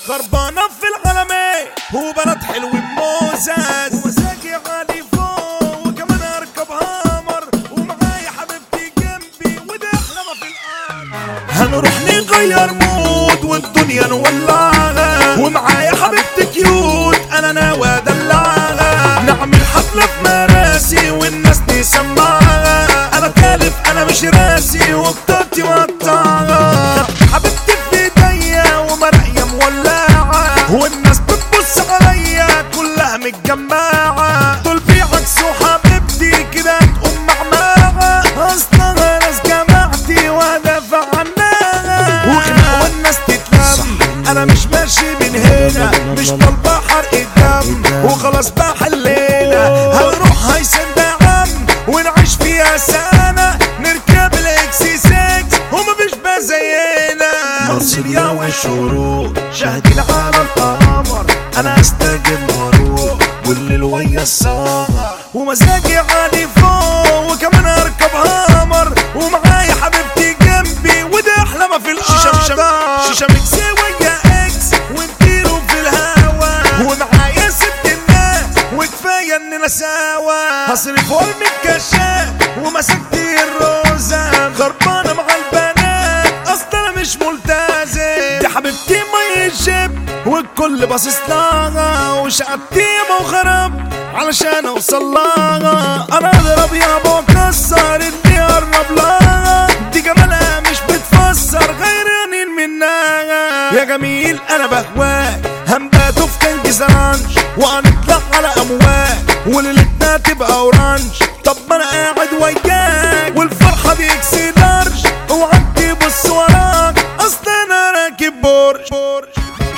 خربانة في العالمين وبلد حلو موزز ومزاجي عالي فوق وكمان اركب هامر ومعايا حبيبتي جنبي وده احلى ما في الارض هنروح نغير مود والدنيا نولعها ومعايا حبيبتي كيوت انا ناوي ادلعها نعمل حفلة في مراسي والناس تسمعها انا كالف انا مش راسي وبطاقتي مقطعها حبيبتي في ايديا ومراقية مولعة والناس بتبص عليا كلها متجمعة دول بيعكسوا حبيبتي كده تقوم معمعة اصلها ناس جماعتي وهدافع عنها وخناقة والناس تتلم انا مش ماشي من هنا مش طالبة حرق الدم وخلاص بقى حلينا هنروح هيسن دعم ونعيش فيها سنة نركب الاكسي 6 ومفيش بقى زينا مصر يا والشروق شاهدين على القمر انا استجد واروق والليل ويا السهر ومزاجي عالي فوق وكمان اركب هامر ومعايا حبيبتي جنبي وده احلى ما في الارض شيشة شيشة ميكس ويا اكس ونطيروا في الهوا ومعايا ست الناس وكفايه اننا سوا هصرف وارمي الكشاف ومسكت الروزة خربانة مع البنات اصل انا مش ملتزم دي حبيبتي ما يجيب والكل باصص لها وشقتي وخرب علشان اوصل لها انا اضرب يا ابو كسر اللي قرب لها دي جمالها مش بتفسر غيرانين منها يا جميل انا بهواك هنباتوا في كان جزرانش وهنطلع على امواج وليلتنا تبقى اورانج طب ما انا قاعد وياك والفرحه دي اكسلارج اوعى تبص وراك اصل انا راكب بورش بورش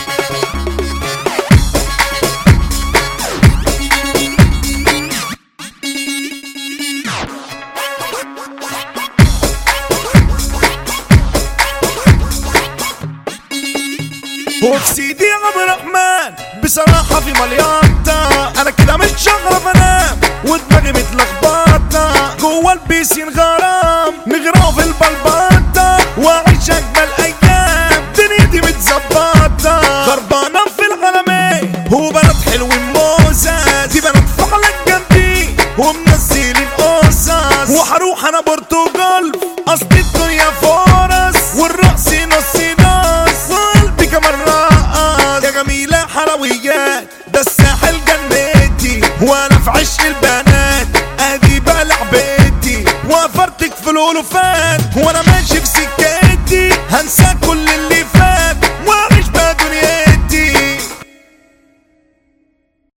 وفي سيدي عبد الرحمن بصراحة في مليانتا أنا كده مش شغرة انام ودماغي متلخبطة جوا البيسين غرام نغرقوا في البلبطة وأعيش أجمل أيام دنيتي متظبطة خربانة في العالمين وبنات حلو موزة دي بنات فعلا جنبي ومنزلين قصص وهروح أنا برتغال أصل الدنيا فرص والرقص نص نص وقلبي كمان رقص يا جميلة حلويات ده الساحل جنتي وانا في عشق البنات ادي بقى لعبتي وفرتك في الالوفات وانا ماشي في سكتي هنساك